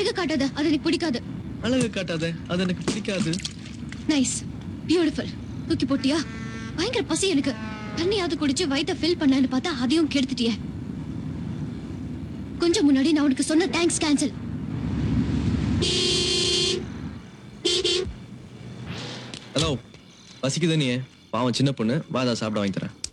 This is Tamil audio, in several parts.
அழகு காட்டாத அது எனக்கு பிடிக்காது அழகு காட்டாத அது எனக்கு பிடிக்காது நைஸ் பியூட்டிஃபுல் தூக்கி போட்டியா பயங்கர பசி எனக்கு தண்ணியாவது குடிச்சு வயித்தை ஃபில் பண்ணான்னு பார்த்தா அதையும் கெடுத்துட்டியே கொஞ்சம் முன்னாடி நான் உனக்கு சொன்ன தேங்க்ஸ் கேன்சல் ஹலோ பசிக்குது நீ பாவம் சின்ன பொண்ணு வாதா சாப்பிட வாங்கி தரேன்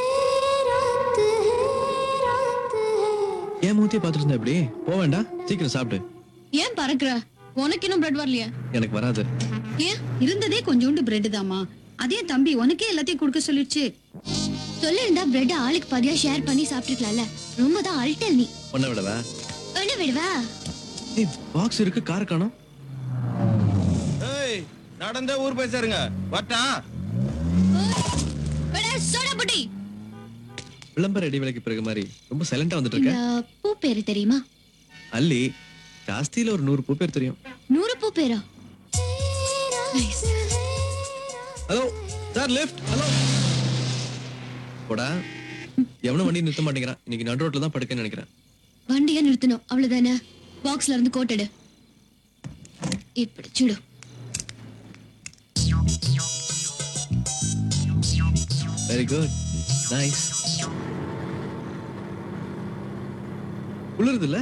ஏன் மூத்திய பார்த்துட்டு இருந்தா எப்படி போக வேண்டாம் சீக்கிரம் சாப்பிடு ஏன் பறக்குற உனக்கு இன்னும் பிரெட் வரலையா எனக்கு வராது ஏன் இருந்ததே கொஞ்சோண்டு பிரெட் தாமா அதே தம்பி உனக்கே எல்லாத்தையும் கொடுக்க சொல்லிடுச்சு சொல்லிருந்தா பிரெட் ஆளுக்கு பாதியா ஷேர் பண்ணி சாப்பிட்டுக்கலாம்ல ரொம்ப தான் அல்டல் நீ பொண்ணை விடவா என்ன விடுவா ஏய் பாக்ஸ் இருக்கு கார் காணோம் ஏய் நடந்தே ஊர் போய் சேருங்க வட்டான் சோடா புட்டி விளம்பர இடைவேளைக்கு பிறகு மாதிரி ரொம்ப சைலண்டா வந்துட்டு இந்த இருக்க பூ பேரு தெரியுமா அல்லி ஜாஸ்தியில ஒரு நூறு பூ பேர் தெரியும் நூறு பூ பேரா Nice. Hello sir left hello போடா எவனும் வண்டி நிறுத்த மாட்டேங்கிறான் இன்னைக்கு நடு ரோட்ல தான் படுக்கன்னு நினைக்கிறேன் வண்டியை நிறுத்தணும் அவ்வளவுதானே பாக்ஸ்ல இருந்து கோட்டடு இப்படி சுடு வெரி குட் நைஸ் குளிருது இல்ல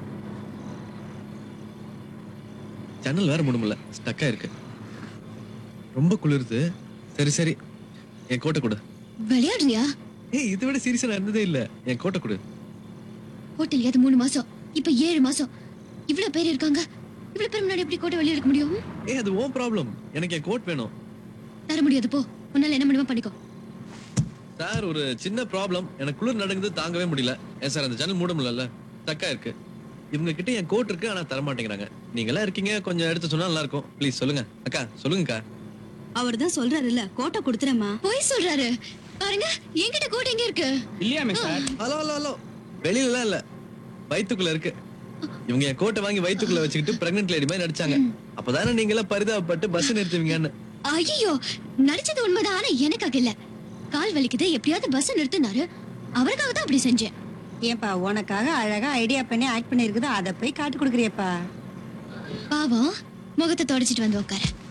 ஜன்னல் வேற முடியல ஸ்டக்கா இருக்கு ரொம்ப குளிருது சரி சரி என் கோட்டை கொடு விளையாடுறியா ஏய் இதை விட சீரியஸா நான் இருந்ததே இல்ல என் கோட்டை கொடு ஹோட்டல் அது மூணு மாசம் இப்ப ஏழு மாசம் இவ்வளவு பேர் இருக்காங்க இவ்வளவு பேர் முன்னாடி எப்படி கோட்டை வெளியே எடுக்க முடியும் ஏய் அது ஓ ப்ராப்ளம் எனக்கு என் கோட் வேணும் தர முடியாது போ உன்னால என்ன முடியுமா பண்ணிக்கோ சார் ஒரு சின்ன ப்ராப்ளம் எனக்கு குளிர் நடக்குது தாங்கவே முடியல ஏன் சார் அந்த ஜன்னல் மூட முடியல தக்கா இருக்கு இவங்க கிட்ட என் கோட் இருக்கு ஆனா தர மாட்டேங்கிறாங்க நீங்க எல்லாம் இருக்கீங்க கொஞ்சம் எடுத்து சொன்னா நல்லா இருக்கும் ப்ளீஸ் சொல்லுங்க அக்கா சொல்லுங்கக்கா அவர் தான் சொல்றாருல்ல கோட்டை கொடுத்துறேம்மா போய் சொல்றாரு பாருங்க என்கிட்ட கோட்டை எங்க இருக்கு இல்லையாமே சார் ஹலோ ஹலோ ஹலோ வெளியில இல்ல வயித்துக்குள்ள இருக்கு இவங்க என் கோட்டை வாங்கி வயித்துக்குள்ள வச்சுக்கிட்டு பிரெக்னென்ட் லேடி மாதிரி நடிச்சாங்க அப்பதானே நீங்க எல்லாம் பரிதாபப்பட்டு பஸ் நிறுத்துவீங்கன்னு ஐயோ நடிச்சது உண்மைதான் ஆனா எனக்காக இல்ல கால் வலிக்குது எப்படியாவது பஸ் நிறுத்தினாரு அவருக்காக தான் அப்படி செஞ்சேன் ஏன்பா உனக்காக அழகா ஐடியா பண்ணி ஆக்ட் பண்ணிருக்குது அதை போய் காட்டு கொடுக்குறியப்பா பாவம் முகத்தை தொடச்சிட்டு வந்து உட்கார